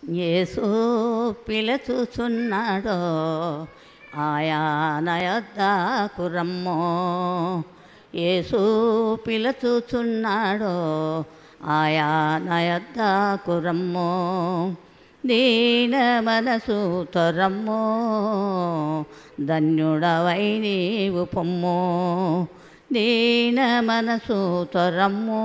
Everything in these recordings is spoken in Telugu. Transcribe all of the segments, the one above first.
యేసు పిలుచుచున్నాడో ఆయా నయద్దాకు రమ్మో యేసు పిలుచుచున్నాడో ఆయా నయద్దాకు రమ్మో దీన మనసు తొరమ్మో ధన్యుడవై నీవు పొమ్మో దీన మనసు తొరమ్మో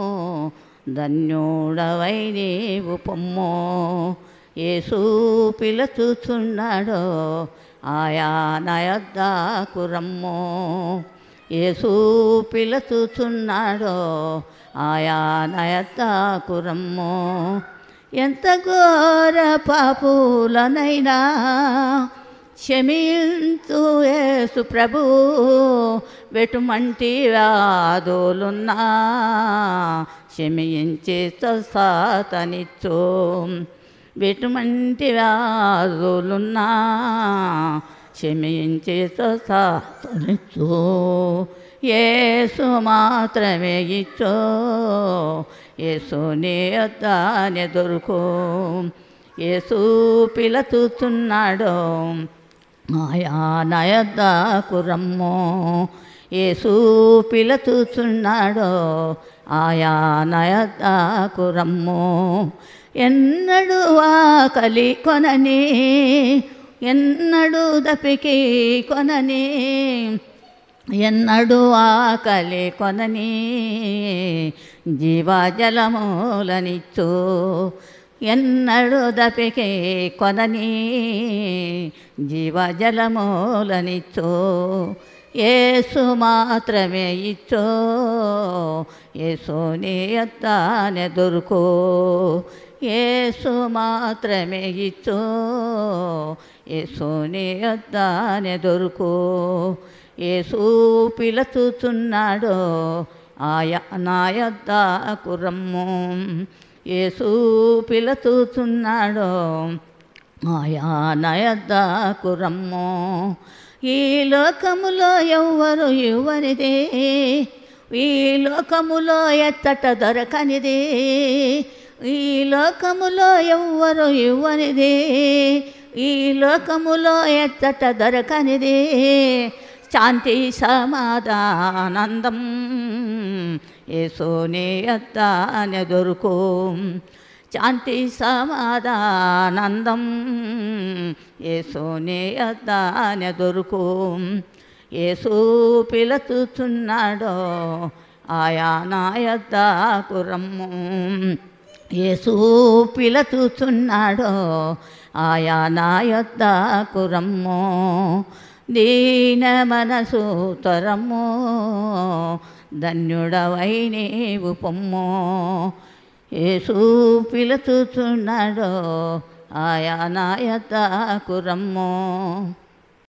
ధన్యుడవై నీవు పొమ్మో యేసు పిలుచుచున్నాడో ఆయా నయద్దాకు రమ్మో యేసు పిలుచుచున్నాడో ఆయా నయద్దాకు రమ్మో ఎంత ఘోర పాపులనైనా క్షమించు యేసు ప్రభు వెటుమంటి వ్యాధులున్నా క్షమించి సాతనిచ్చు వెటుమంటి వ్యాధులున్నా క్షమించి సాతనిచ్చు యేసు మాత్రమే ఇచ్చో యేసు నీ అద్దానే దొరుకు యేసు పిలచుచున్నాడు ఆయా నయద్దాకు రమ్మో యేసు పిలచుచున్నాడు ఆయా నయద్దాకు రమ్మో ఎన్నడు ఆకలి కొనని ఎన్నడు దపికి కొనని ఎన్నడు ఆకలి కొనని జీవజలమూలనిచ్చు ఎన్నడు దపికి కొనని జీవజలమూలనిచ్చు ఏసు మాత్రమే ఇచ్చో ఏసుని అత్తానే దొరుకు ఏసు మాత్రమే ఇచ్చో ఏసుని అత్తానే దొరుకు ఏసు పిలచుచున్నాడు ఆయా నాయద్దాకు రమ్ము ఏసు పిలచుచున్నాడు ఆయా నయద్దాకు రమ్ము ఈ లోకములో ఎవ్వరు ఇవ్వనిదే ఈ లోకములో ఎత్తట దొరకనిదే ఈ లోకములో ఎవ్వరు ఇవ్వనిదే ఈ లోకములో ఎత్తట దొరకనిదే శాంతి సమాధానందం ఏసోనే అత్తానే దొరుకు శాంతి సమాధానందం ఏసోనే అత్తానే దొరుకు ఏసు పిలచుచున్నాడో ఆయా నాయద్దాకు రమ్ము ఏసు పిలచుచున్నాడో ఆయా నాయద్దాకు రమ్ము దీన మనసు తరమ్మో ధన్యుడవై నీవు పొమ్మో ఏసు పిలుచుచున్నాడో ఆయా నాయతాకు రమ్మో